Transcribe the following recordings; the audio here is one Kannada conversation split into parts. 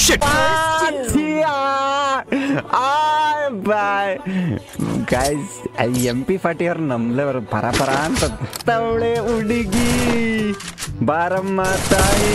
ಗೈಸ್ ಎಂ ಪಿ ಫಾರ್ಟಿ ಅವ್ರು ನಮ್ಲೆವ್ರು ಪರ ಪರ ಅಂತ ತವಳೆ ಹುಡುಗಿ ಬಾರಮ್ಮ ತಾಯಿ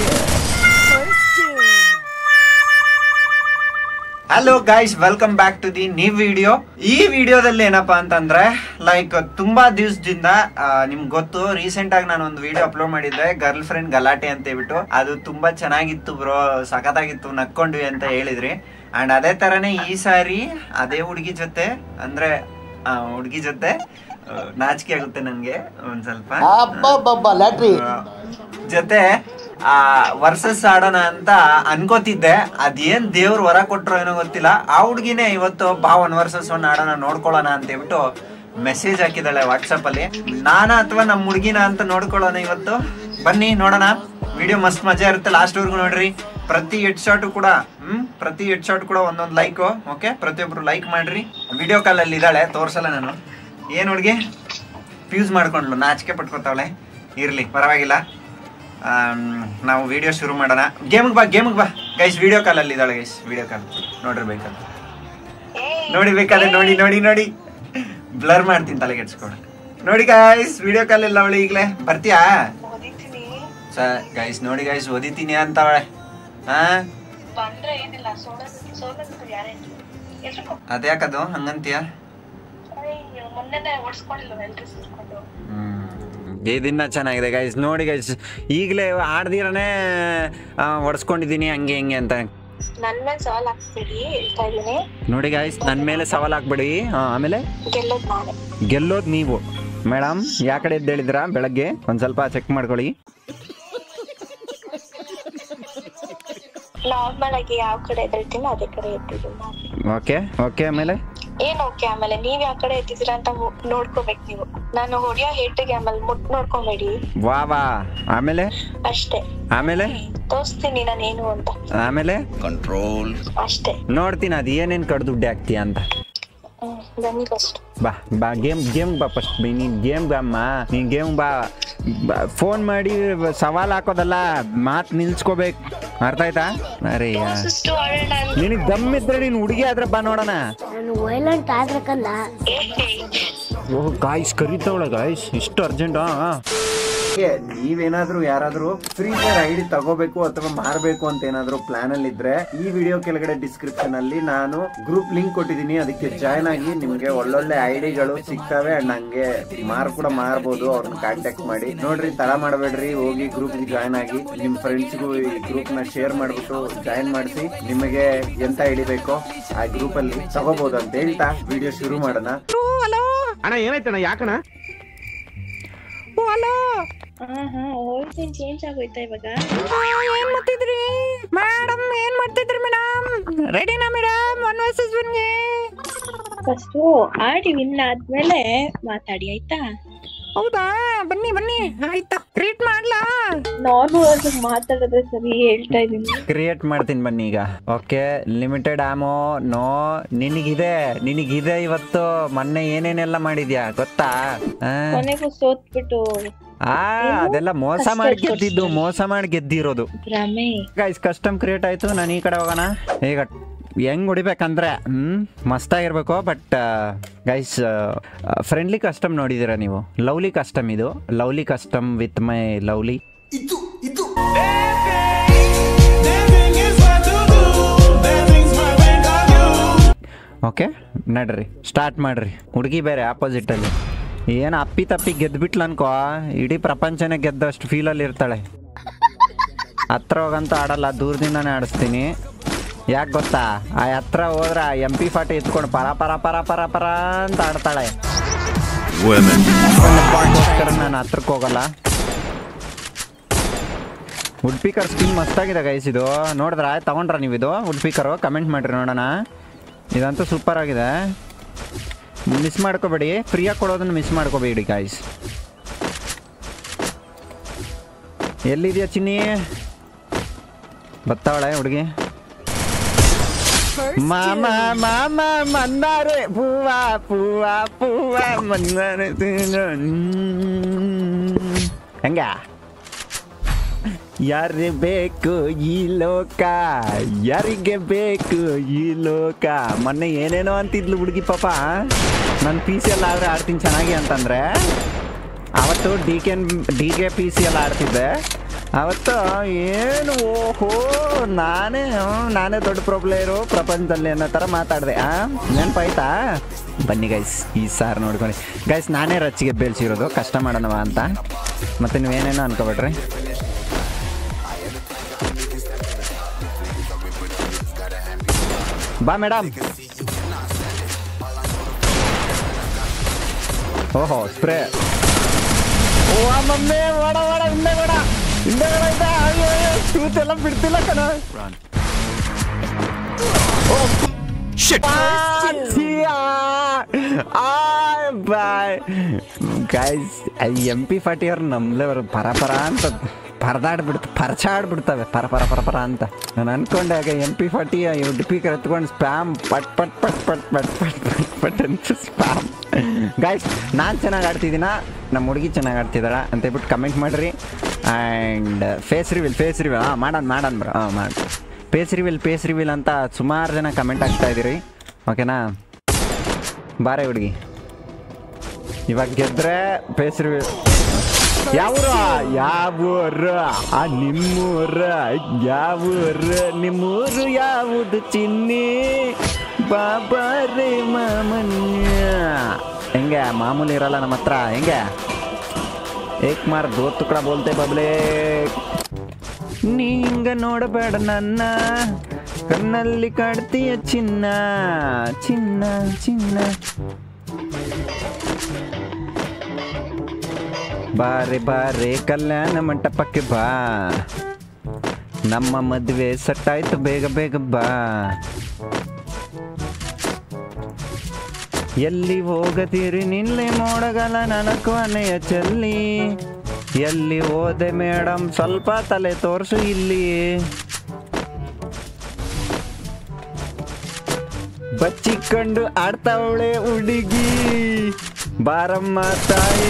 hello guys welcome back to the new video ಈ ವಿಡಿಯೋದಲ್ಲಿ ಏನಪ್ಪಾ ಅಂತಂದ್ರೆ ಲೈಕ್ ತುಂಬಾ ದಿವಸದಿಂದ ನಿಮ್ಗೆ ಗೊತ್ತು ರೀಸೆಂಟ್ ಆಗಿ ನಾನು ಒಂದು ವಿಡಿಯೋ ಅಪ್ಲೋಡ್ ಮಾಡಿದ್ದೆ ಗರ್ಲ್ ಫ್ರೆಂಡ್ ಗಲಾಟೆ ಅಂತ ಹೇಳ್ಬಿಟ್ಟು ಅದು ತುಂಬಾ ಚೆನ್ನಾಗಿತ್ತು ಬ್ರೋ ಸಖತ್ತಾಗಿತ್ತು ನಕ್ಕೊಂಡ್ವಿ ಅಂತ ಹೇಳಿದ್ರಿ ಅಂಡ್ ಅದೇ ತರನೇ ಈ ಸಾರಿ ಅದೇ ಹುಡುಗಿ ಜೊತೆ ಅಂದ್ರೆ ಹುಡುಗಿ ಜೊತೆ ಆ, ನಾಚಿಕೆ ಆಗುತ್ತೆ ನನ್ಗೆ ಒಂದ್ ಸ್ವಲ್ಪ ಅಬ್ಬಬ್ಬಬ್ಬ ಲ್ಯಾಟ್ರಿ ಜೊತೆ ಆ ವರ್ಸಸ್ ಆಡೋಣ ಅಂತ ಅನ್ಕೋತಿದ್ದೆ ಅದೇನ್ ದೇವ್ರು ವರ ಕೊಟ್ರೋ ಏನೋ ಗೊತ್ತಿಲ್ಲ ಆ ಹುಡ್ಗಿನೇ ಇವತ್ತು ಬಾ ಒನ್ ವರ್ಸಸ್ ಒನ್ ಆಡೋಣ ನೋಡ್ಕೊಳ್ಳೋಣ ಅಂತ ಹೇಳ್ಬಿಟ್ಟು ಮೆಸೇಜ್ ಹಾಕಿದಾಳೆ ವಾಟ್ಸಪ್ ಅಲ್ಲಿ ನಾನ ಅಥವಾ ನಮ್ಮ ಹುಡ್ಗಿನ ಅಂತ ನೋಡ್ಕೊಳ್ಳೋಣ ಇವತ್ತು ಬನ್ನಿ ನೋಡೋಣ ವಿಡಿಯೋ ಮಸ್ತ್ ಮಜಾ ಇರುತ್ತೆ ಲಾಸ್ಟ್ ವರ್ಗು ನೋಡ್ರಿ ಪ್ರತಿ ಹೆಡ್ ಶಾಟ್ ಕೂಡ ಹ್ಮ್ ಪ್ರತಿ ಹೆಡ್ ಶಾಟ್ ಕೂಡ ಒಂದೊಂದು ಲೈಕ್ ಓಕೆ ಪ್ರತಿಯೊಬ್ರು ಲೈಕ್ ಮಾಡ್ರಿ ವಿಡಿಯೋ ಕಾಲ್ ಅಲ್ಲಿ ಇದ್ದಾಳೆ ತೋರ್ಸಲ್ಲ ನಾನು ಏನ್ ಹುಡ್ಗಿ ಫ್ಯೂಸ್ ಮಾಡ್ಕೊಂಡ್ಲು ನಾಚಿಕೆ ಪಟ್ಕೋತಾವಳೆ ಇರ್ಲಿ ಪರವಾಗಿಲ್ಲ ಆಮ್, ನಾವು ವಿಡಿಯೋ ಶುರು ಮಾಡೋಣ ಗೇಮ್ಗೆ ಬಾ ಗೇಮ್ಗೆ ಬಾ ಗೈಸ್ ವಿಡಿಯೋ ಕಾಲಲ್ಲಿ ಇದ್ದಾಳೆ ಗೈಸ್ ವಿಡಿಯೋ ಕಾಲ್ ನೋಡ್ರಿ ಬೇಕಾದ್ರೆ ನೋಡಿ ಬೇಕಾದ್ರೆ ನೋಡಿ ನೋಡಿ ನೋಡಿ ಬ್ಲರ್ ಮಾಡ್ತೀನಿ ತಲೆ ಕೆಡ್ಸ್ಕೊಂಡು ನೋಡಿ ಗೈಸ್ ವಿಡಿಯೋ ಕಾಲ್ ಇಲ್ಲ ಅವಳು ಈಗಲೇ ಬರ್ತೀಯಾ ಸ ಗೈಸ್ ನೋಡಿ ಗೈಸ್ ಓದಿತೀನಿ ಅಂತವಳೆ ಹಾ ಬಂದ್ರೆ ಏನಿಲ್ಲ ಸೋಲನ್ ಸೋಲನ್ ಯಾರೇನು ಎಲ್ರಿಗೂ ಅದ್ಯಾಕದು ಹಂಗಂತೀಯ ಅಯ್ಯೋ ಮೊನ್ನೆನೆ ಓಡಿಸ್ಕೊಂಡಿಲ್ಲ ಎಲ್ರು ಸೇರ್ಕೊಂಡು ಇದನ್ನ ಚೆನ್ನಾಗಿದೆ ಗೈಸ್ ನೋಡಿ ಗೈಸ್ ಈಗಲೇ ಆಡ್ದಿರನೇ ಹೊಡ್ಸ್ಕೊಂಡಿದ್ದೀನಿ ಹಂಗೆ ಹಿಂಗೆ ಅಂತ ನನ್ ಮೇಲೆ ಸವಾಲ್ ಹಾಕ್ಬೇಡಿ ಹೇಳ್ತಾ ಇದೀನಿ ನೋಡಿ ಗೈಸ್ ನನ್ನ ಮೇಲೆ ಸವಾಲ್ ಹಾಕ್ಬೇಡಿ ಹಾ, ಆಮೇಲೆ ಗೆಲ್ಲೋದ್ ನಾನೇ ಗೆಲ್ಲೋದು ನೀವು ಮೇಡಮ್ ಯಾ ಕಡೆ ಎದ್ದೇಳಿದ್ರಾ ಬೆಳಗ್ಗೆ ಒಂದು ಸ್ವಲ್ಪ ಚೆಕ್ ಮಾಡ್ಕೊಳ್ಳಿ ನಾರ್ಮಲ್ ಆಗಿ ಯಾವ ಕಡೆ ಎದ್ದೇಳ್ತೀನಿ ಅದೇ ಕಡೆ ಎದ್ದಿದ್ದೀನಿ ನಾನು ಓಕೆ ಓಕೆ ಆಮೇಲೆ ಏನ್ ಓಕೆ ಆಮೇಲೆ ನೀವ್ ಯಾವ ಕಡೆ ಎದ್ದಿದ್ದೀರಾ ಅಂತ ಮು- ನೋಡ್ಕೋಬೇಕು ನೀವು ನಾನು ಹೊಡಿಯೋ ಹೇಟಿಗೆ ಆಮೇಲೆ ಮುಟ್ ನೋಡ್ಕೊಂಬೇಡಿ ವಾ ವಾ ಆಮೇಲೆ ಅಷ್ಟೇ ಆಮೇಲೆ ತೋರಿಸ್ತೀನಿ ನಾನೇನು ಅಂತ ಆಮೇಲೆ ಅಷ್ಟೇ ನೋಡ್ತೀನಿ ಅದು ಏನೇನು ಕಡ್ದು ದುಡ್ಡು ಹಾಕ್ತೀಯ ಅಂತ ಹ್ಮ್ ಬನ್ನಿ ಫಸ್ಟ್ ಬಾ ಬಾ ಗೇಮ್ ಗೇಮ್ ಬಾ ಫಸ್ಟ್ ನೀನು ಗೇಮ್ ಅಮ್ಮ ನೀನು ಗೇಮ್ ಬಾ ಫೋನ್ ಮಾಡಿ ಸವಾಲ್ ಹಾಕೋದಲ್ಲ ಮಾತು ನಿಲ್ಸ್ಕೋಬೇಕು ಅರ್ಥ ಆಯ್ತಾ ಅರೆ ಸಿಸ್ಟು ಆಡೋಣ ಅಂತ ನಿನಗೆ ದಮ್ಮಿದ್ರೆ ನೀನು ಹುಡುಗಿ ಆದ್ರೆ ಬಾ ನೋಡೋಣ ನಾನು ವೈಲೆಂಟ್ ಆದ್ರಕ್ಕಲ್ಲ ಓಹ್ ಗಾಯ್ಸ್ ಕರಿತಾವಳ ಗಾಯ್ಸ್ ಇಷ್ಟು ಅರ್ಜೆಂಟಾ ನೀವೇನಾದ್ರೂ ಯಾರಾದ್ರೂ ಫ್ರೀ ಫೈರ್ ಐಡಿ ತಗೋಬೇಕು ಅಥವಾ ಮಾರಬೇಕು ಅಂತ ಏನಾದ್ರೂ ಪ್ಲಾನ್ ಅಲ್ಲಿ ಇದ್ರೆ ಈ ವಿಡಿಯೋ ಕೆಳಗಡೆ ಡಿಸ್ಕ್ರಿಪ್ಷನ್ ಅಲ್ಲಿ ನಾನು ಗ್ರೂಪ್ ಲಿಂಕ್ ಕೊಟ್ಟಿದ್ದೀನಿ ಅದಕ್ಕೆ ಜಾಯ್ನ್ ಆಗಿ ನಿಮ್ಗೆ ಒಳ್ಳೊಳ್ಳೆ ಐಡಿಗಳು ಸಿಗ್ತವೆ ಅಂಡ್ ಹಂಗೆ ಮಾರ್ ಕೂಡ ಮಾರ್ಬೋದು ಅವ್ರನ್ನ ಕಾಂಟ್ಯಾಕ್ಟ್ ಮಾಡಿ ನೋಡ್ರಿ ತಡ ಮಾಡಬೇಡ್ರಿ ಹೋಗಿ ಗ್ರೂಪ್ ಜಾಯ್ನ್ ಆಗಿ ನಿಮ್ ಫ್ರೆಂಡ್ಸ್ಗೂ ಈ ಗ್ರೂಪ್ ನ ಶೇರ್ ಮಾಡ್ಬಿಟ್ಟು ಜಾಯ್ನ್ ಮಾಡಿಸಿ ನಿಮಗೆ ಎಂತ ಐಡಿ ಬೇಕೋ ಆ ಗ್ರೂಪ್ ಅಲ್ಲಿ ತಗೋಬಹುದು ಅಂತ ಹೇಳ್ತಾ ವಿಡಿಯೋ ಶುರು ಮಾಡೋಣ ಹಾ ಹಾ ಹೋಗ್ತೀನಿ ಚೇಂಜ್ ಆಗೋಯ್ತಾ ಇವಾಗ ಏನ್ ಮಾಡ್ತಿದ್ರಿ ಮೇಡಮ್ ಏನ್ ಮಾಡ್ತಿದ್ರಿ ಮೇಡಮ್ ರೆಡಿನಾ ಮೇಡಮ್ ಒನ್ ವರ್ಸಸ್ ಒನ್ಗೆ ಫಸ್ಟು ಆಡಿ ವಿನ್ ಆದ್ಮೇಲೆ ಮಾತಾಡಿ ಆಯ್ತಾ ಹೌದಾ ಬನ್ನಿ ಬನ್ನಿ ಆಯ್ತಾ ಕ್ರಿಯೇಟ್ ಮಾಡ್ಲಾ ನಾರ್ಮಲ್ ಮಾತಾಡಿದ್ರೆ ಸರಿ ಹೇಳ್ತಾ ಇದೀನಿ ಕ್ರಿಯೇಟ್ ಮಾಡ್ತೀನಿ ಬನ್ನಿ ಈಗ ಓಕೆ ಲಿಮಿಟೆಡ್ ಆಮೋ ನೋ ನಿನಗಿದೆ ನಿನಗಿದೆ ಇವತ್ತು ಮೊನ್ನೆ ಏನೇನೆಲ್ಲ ಮಾಡಿದ್ಯಾ ಗೊತ್ತಾ ಆ? ಕೊನೆಗೂ ಸೋತ್ಬಿಟ್ಟು ಆ ಅದೆಲ್ಲ ಮೋಸ ಮಾಡಿ ಗೆದ್ದಿದ್ದು ಮೋಸ ಮಾಡಿ ಗೆದ್ದಿರೋದು ಭ್ರಮೆ ಗೈಸ್ ಕಸ್ಟಮ್ ಕ್ರಿಯೇಟ್ ಆಯ್ತು ನಾನು ಈ ಕಡೆ ಹೋಗೋಣ ಈಗ ಹೆಂಗ್ ಹೊಡಿಬೇಕಂದ್ರೆ ಹ್ಮ್ ಮಸ್ತಾಗಿರ್ಬೇಕು ಬಟ್ ಗೈಸ್ ಫ್ರೆಂಡ್ಲಿ ಕಸ್ಟಮ್ ನೋಡಿದ್ದೀರಾ ನೀವು ಲವ್ಲಿ ಕಸ್ಟಮ್ ಇದು lovely custom with my lovely okay ನಡ್ರಿ ಸ್ಟಾರ್ಟ್ ಮಾಡ್ರಿ ಹುಡುಗಿ ಬೇರೆ ಆಪೋಸಿಟಲ್ಲಿ ಏನು ಅಪ್ಪಿ ತಪ್ಪಿ ಗೆದ್ಬಿಟ್ಲ ಅನ್ಕೋ ಇಡೀ ಪ್ರಪಂಚನೇ ಗೆದ್ದಷ್ಟು ಫೀಲಲ್ಲಿ ಇರ್ತಾಳೆ ಹತ್ರ ಹೋಗಂತೂ ಆಡಲ್ಲ ದೂರದಿಂದನೇ ಆಡಿಸ್ತೀನಿ ಯಾಕೆ ಗೊತ್ತಾ ಆ ಹತ್ರ ಹೋದ್ರೆ ಎಂ ಪಿ ಫಾಟಿ ಎತ್ಕೊಂಡು ಪರ ಪರ ಪರ ಪರ ಪರ ಅಂತ ಆಡ್ತಾಳೆ ಅದಕ್ಕೋಸ್ಕರ ನಾನು ಹತ್ರಕ್ಕೆ ಹೋಗಲ್ಲ ವುಡ್ ಪೀಕರ್ ಸ್ಕಿನ್ ಮಸ್ತಾಗಿದೆ ಗೈಸ್ ಇದು ನೋಡಿದ್ರ ತಗೊಂಡ್ರ ನೀವು ಇದು ವುಡ್ ಪೀಕರು ಕಮೆಂಟ್ ಮಾಡಿರಿ ನೋಡೋಣ ಇದಂತೂ ಸೂಪರ್ ಆಗಿದೆ ಮಿಸ್ ಮಾಡ್ಕೋಬೇಡಿ ಫ್ರೀಯಾಗಿ ಕೊಡೋದನ್ನ ಮಿಸ್ ಮಾಡ್ಕೋಬೇಡಿ ಗಾಯ್ಸ್ ಎಲ್ಲಿದೆಯಾ ಚಿನ್ನಿ ಬತ್ತಾವಳೆ ಹುಡುಗಿ ಮಾಮ ಮಾಮ ಮಂದಾರೆ ಪೂವ ಪೂವ ಪೂವ ಮಂದಾರೆ ಹೆಂಗ ಯಾರಿಗೆ ಬೇಕು ಈ ಲೋಕ ಯಾರಿಗೆ ಬೇಕು ಈ ಲೋಕ ಮೊನ್ನೆ ಏನೇನೋ ಅಂತಿದ್ಲು ಹುಡುಗಿ ಪಾಪ ನನ್ನ ಪಿ ಸಿ ಎಲ್ಲ ಆದರೆ ಆಡ್ತೀನಿ ಚೆನ್ನಾಗಿ ಅಂತಂದ್ರೆ ಅವತ್ತು D K D K P C ಎಲ್ಲ ಆಡ್ತಿದ್ದೆ ಅವತ್ತು ಏನು ಓಹೋ ನಾನೇ ಹ್ಮ್, ನಾನೇ ದೊಡ್ಡ ಪ್ರಾಬ್ಲೇರು ಪ್ರಪಂಚದಲ್ಲಿ ಅನ್ನೋ ಥರ ಮಾತಾಡಿದೆ ಆ ನೆನಪಾಯ್ತಾ ಬನ್ನಿ ಗೈಸ್ ಈ ಸಾರ್ ನೋಡ್ಕೊಳ್ಳಿ ಗೈಸ್ ನಾನೇ ರಚ್ಚಿಗೆ ಬೇಲ್ಸಿರೋದು ಕಷ್ಟ ಮಾಡೋಣವ ಅಂತ ಮತ್ತೆ ನೀವೇನೇನೋ ಅನ್ಕೋಬೇಡ್ರಿ ಬಾ ಮೇಡಮ್ ಓಹೋ ಸ್ಪ್ರೇ ಓ ಮಮ್ಮಿ ಬೇಡ ಬೇಡ ಹಿಂದೆ ಬೇಡ ಹಿಂದೆ ಬೇಡ ಇದೆ ಅಯ್ಯೋ ಅಯ್ಯೋ ಟೂತ್ ಎಲ್ಲ ಬಿಡ್ತಿಲ್ಲ ಕಣ bye guys M P forty ಅವ್ರು ನಮ್ಲೆ ಅವ್ರು ಪರ ಪರ ಅಂತ ಪರದಾಡ್ಬಿಡ್ತ ಪರಚಾಡ್ಬಿಡ್ತವೆ ಪರ ಪರ ಪರ ಪರ ಅಂತ ನಾನು ಅನ್ಕೊಂಡೆ ಆಗ ಎಂ ಪಿ ಫಾರ್ಟಿ ಡಿಪಿಕರ್ ಎತ್ಕೊಂಡು ಸ್ಪ್ಯಾಮ್ ಪಟ್ ಪಟ್ ಪಟ್ ಪಟ್ ಪಟ್ ಪಟ್ ಪಟ್ ಪಟ್ ಅಂತ ಸ್ಪ್ಯಾಮ್ ಗಾಯ್ಸ್ ನಾನು ಚೆನ್ನಾಗಿ ಆಡ್ತಿದ್ದೀನ ನಮ್ಮ ಹುಡುಗಿ ಚೆನ್ನಾಗಿ ಆಡ್ತಿದ್ದಾಳ ಅಂತ ಹೇಳ್ಬಿಟ್ಟು ಕಮೆಂಟ್ ಮಾಡಿರಿ and face reveal face reveal ಹಾಂ ಮಾಡೋಣ ಮಾಡೋಣ ಬ್ರೋ ಹಾಂ ಮಾಡಿ ಪೇಸ್ ರಿವಿಲ್ ಪೇಸ್ ರಿವಿಲ್ ಅಂತ ಸುಮಾರು ಜನ ಕಮೆಂಟ್ ಆಗ್ತಾ ಇದ್ದೀರಿ ಓಕೆನಾ ಬಾರೆ ಹುಡುಗಿ ಇವಾಗ ಗೆದ್ರೆ ಪೇಸ್ ರಿವಿಲ್ ಯಾವೂರ ಯಾವೂರ ಆ ನಿಮ್ಮೂರ ಯಾವೂರ ನಿಮ್ಮೂರು ಯಾವುದು ಚಿನ್ನಿ ಬಾಬಾರೆ ಮಾಮನ್ಯ ಹೆಂಗೆ ಮಾಮೂಲಿ ಇರಲ್ಲ ನಮ್ಮ ಹತ್ರ ಹೆಂಗೆ ಏಕ್ ಮಾರ್ ದೋ ತುಕಡ ಬೋಲ್ತೆ ಬಬ್ಲೆ ನೀ ಹಿಂಗ ನೋಡಬೇಡ ನನ್ನ ಕಣ್ಣಲ್ಲಿ ಕಾಡ್ತೀಯ ಚಿನ್ನ ಚಿನ್ನ ಚಿನ್ನ ಬಾರೆ ಬಾರೆ ಕಲ್ಯಾಣ ಮಂಟಪಕ್ಕೆ ಬಾ ನಮ್ಮ ಮದುವೆ ಸಟ್ಟಾಯ್ತು ಬೇಗ ಬೇಗ ಬಾ ಎಲ್ಲಿ ಹೋಗದಿರಿ ನಿನ್ನೆ ಮೋಡಗಲ ನನಕು ಅನೆಯ ಚೆಲ್ಲಿ ಎಲ್ಲಿ ಹೋದೆ ಮೇಡಮ್ ಸ್ವಲ್ಪ ತಲೆ ತೋರ್ಸು ಇಲ್ಲಿ ಬಚ್ಚಿಕೊಂಡು ಆಡ್ತಾವಳೆ ಹುಡುಗಿ ಬಾರಮ್ಮ ತಾಯಿ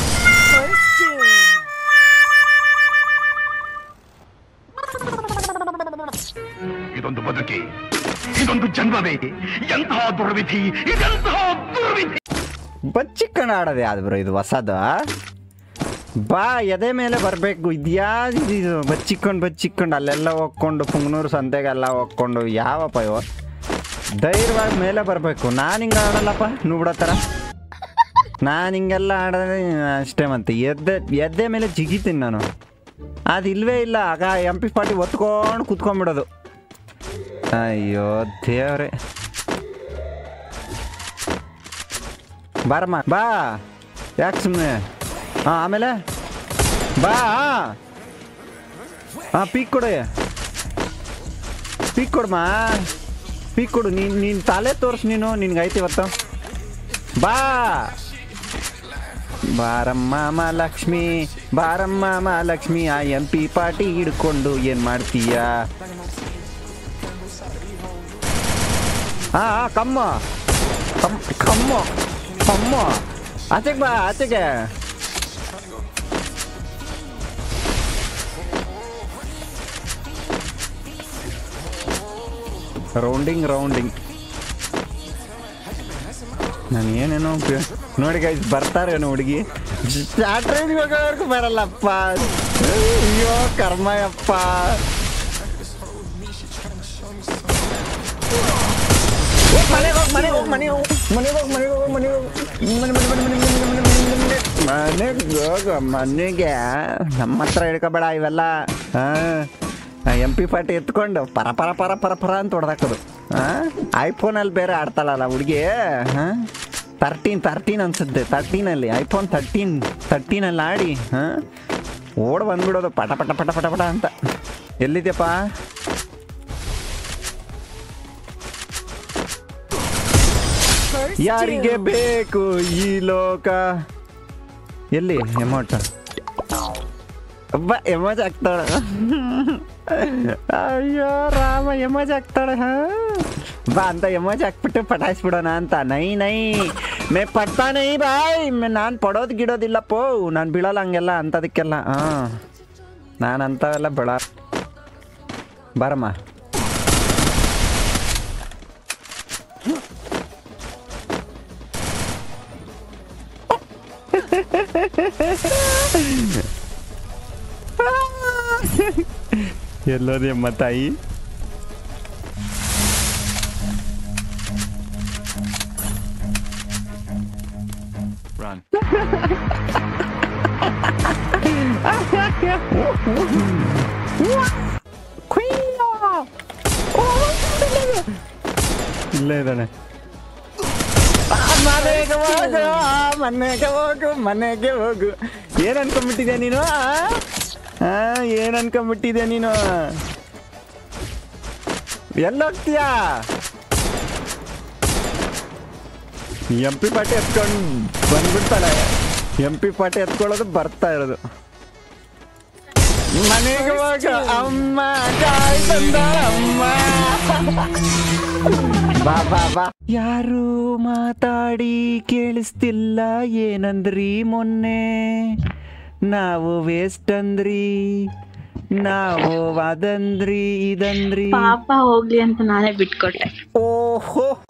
ಇದೊಂದು ಬದುಕಿ ಇದೊಂದು ಜನ್ಮವೇ ಎಂತಹ ದುರ್ವಿಧಿ ಇದೆಂತಹ ದುರ್ವಿಧಿ ಬಚ್ಚಿಕೊಂಡು ಆಡೋದು ಯಾವ್ದು ಬ್ರೋ ಇದು ಹೊಸದ ಬಾ ಎದೆ ಮೇಲೆ ಬರಬೇಕು ಇದ್ಯಾವ್ದು ಇದು ಬಚ್ಚಿಕೊಂಡು ಬಚ್ಚಿಕೊಂಡು ಅಲ್ಲೆಲ್ಲ ಹೋಗ್ಕೊಂಡು ಪುಂಗ್ನೂರು ಸಂತೆಗೆಲ್ಲ ಹೋಗ್ಕೊಂಡು ಯಾವಪ್ಪ ಇವ ಧೈರ್ಯವಾಗಿ ಮೇಲೆ ಬರಬೇಕು ನಾನು ಹಿಂಗೆ ಆಡಲ್ಲಪ್ಪ ನೀವು ಬಿಡೋ ಥರ ನಾನು ಹಿಂಗೆಲ್ಲ ಆಡೋದೇ ಅಷ್ಟೇ ಮತ್ತೆ ಎದ್ದೆ ಎದ್ದೆ ಮೇಲೆ ಜಿಗಿತೀನಿ ನಾನು ಅದು ಇಲ್ವೇ ಇಲ್ಲ ಆಗ ಎಂ ಪಿ ಪಾರ್ಟಿ ಒತ್ಕೊಂಡು ಕುತ್ಕೊಂಡ್ಬಿಡೋದು ಅಯ್ಯೋ ದೇವ್ರೆ ಬಾರಮ್ಮ ಬಾ ಯಾಕೆ ಸುಮ್ಮನೆ ಹಾಂ ಆಮೇಲೆ ಬಾ ಹಾಂ ಪೀಕ್ ಕೊಡು ಪೀಕ್ ಕೊಡಮ್ಮ ಪೀಕ್ ಕೊಡು ನೀನು ನೀನು ತಲೆ ತೋರ್ಸು ನೀನು ನಿನ್ಗೆ ಐತಿ ಇವತ್ತು ಬಾ ಬಾರಮ್ಮ ಮಹಾಲಕ್ಷ್ಮಿ ಬಾರಮ್ಮ ಮಹಾಲಕ್ಷ್ಮಿ ಆ ಎಂ ಪಿ ಪಾಟಿ ಹಿಡ್ಕೊಂಡು ಏನು ಮಾಡ್ತೀಯ ಹಾಂ ಕಮ್ಮ ಕಮ್ ಕಮ್ಮು ಕಮ್ಮು ಆಚೆಗೆ ಬಾ ಆಚೆಗೆ ರೌಂಡಿಂಗ್ ರೌಂಡಿಂಗ್ ನಾನು ಏನೇನೋ ಉಪ್ಯೋ- ನೋಡಿ ಗೈಸ್ ಬರ್ತಾರೇನೋ ಹುಡುಗಿ ಸ್ಟಾರ್ಟ್ರೇಜ್ ಹೋಗೋವರೆಗೂ ಬರಲ್ಲಪ್ಪ ಅಯ್ಯೋ ಕರ್ಮಯಪ್ಪ ಏ, ಮನೆಗೆ ಹೋಗ್ ಮನೆಗೆ ಹೋಗ್ ಮನೆಗೆ ಹೋಗ್ ಮನೆಗೆ ಹೋಗ್ ಮನೆಗೆ ಹೋಗ್ ಮನೆಗೆ ಹೋಗ್ ಮನೆ ಮನೆ ಮನೆ ಮನೆ ಮನೆ ಮನೆ ಮನೆ ಮನೆ ಮನೆ ಮನೆಗೆ ಹೋಗ ಮನೆಗೆ ನಮ್ಮ ಹತ್ರ ಹಿಡ್ಕೋಬೇಡ ಇವೆಲ್ಲ ಎಂ ಪಿ ಪಾರ್ಟಿ ಎತ್ಕೊಂಡು ಪರ ಪರ ಪರ ಪರ ಪರ ಅಂತ ಹೊಡೆದಾಕೋದು ಐಫೋನಲ್ಲಿ ಬೇರೆ ಆಡ್ತಾಳಲ್ಲ ಹುಡುಗಿ ಹಾಂ ತರ್ಟೀನ್ ತರ್ಟೀನ್ ಅನ್ಸುತ್ತೆ ತರ್ಟೀನಲ್ಲಿ ಐಫೋನ್ ತರ್ಟೀನ್ ತರ್ಟೀನಲ್ಲಿ ಆಡಿ ಹಾಂ ಓಡ್ ಬಂದ್ಬಿಡೋದು ಪಟ ಪಟ ಪಟ ಪಟ ಪಟ ಅಂತ ಎಲ್ಲಿದ್ಯಪ್ಪ ಯಾರಿಗೆ ಬೇಕು ಈ ಲೋಕ ಎಲ್ಲಿ ಎಮೋಟ ಅಬ್ಬ ಎಮೋಜ್ ಆಗ್ತಾಳೆ ಅಯ್ಯೋ ರಾಮ ಎಮೋಜ್ ಆಗ್ತಾಳೆ ಹಾ ಬಾ ಅಂತ ಎಮೋಜ್ ಹಾಕ್ಬಿಟ್ಟು ಪಟಾಯಿಸ್ಬಿಡೋಣ ಅಂತ ನೈ ನೈ ಮೇ ಪಡ್ತಾ ನೈ ಬಾಯ್ ನಾನು ಪಡೋದು ಗಿಡೋದಿಲ್ಲಪ್ಪೋ ನಾನು ಬೀಳಲ್ಲ ಹಂಗೆಲ್ಲ ಅಂಥದಕ್ಕೆಲ್ಲ ಹಾಂ ನಾನು ಅಂಥವೆಲ್ಲ ಬೆಳ ಬರಮ್ಮ ಎಲ್ಲೋದಿ ಅಮ್ಮ ತಾಯಿ Run. ಇಲ್ಲೇ ಇದ್ದಾನೆ ಮನೆಗೆ ಹೋಗು ಮನೆಗೆ ಹೋಗು ಮನೆಗೆ ಹೋಗು ಏನ್ ಅನ್ಕೊಂಡ್ಬಿಟ್ಟಿದ್ಯಾ ನೀನು ಆ? ಆ, ಏನ್ ಅನ್ಕೊಂಡ್ಬಿಟ್ಟಿದ್ಯಾ ನೀನು ಎಲ್ಲೋಗ್ತೀಯಾ ಎಂ ಪಿ ಪಾಟಿ ಎತ್ಕೊಂಡು ಬಂದ್ಬಿಡ್ತಾಳೆ ಎಂ ಪಿ ಪಾಟಿ ಎತ್ಕೊಳ್ಳೋದು ಬರ್ತಾ ಇರೋದು ಮನೆಗೆ ಹೋಗು ಅಮ್ಮ ಕಾಯ್ ಬಂದ ಅಮ್ಮ ಬಾ ಬಾ ಬಾ ಯಾರು ಮಾತಾಡಿ ಕೇಳಿಸ್ತಿಲ್ಲ ಏನಂದ್ರಿ ಮೊನ್ನೆ ನಾವು ವೇಸ್ಟ್ ಅಂದ್ರಿ ನಾವು ಅದಂದ್ರಿ ಇದಂದ್ರಿ ಪಾಪ ಹೋಗ್ಲಿ ಅಂತ ನಾನೇ ಬಿಟ್ಕೊಟ್ಟೆ ಓಹೋ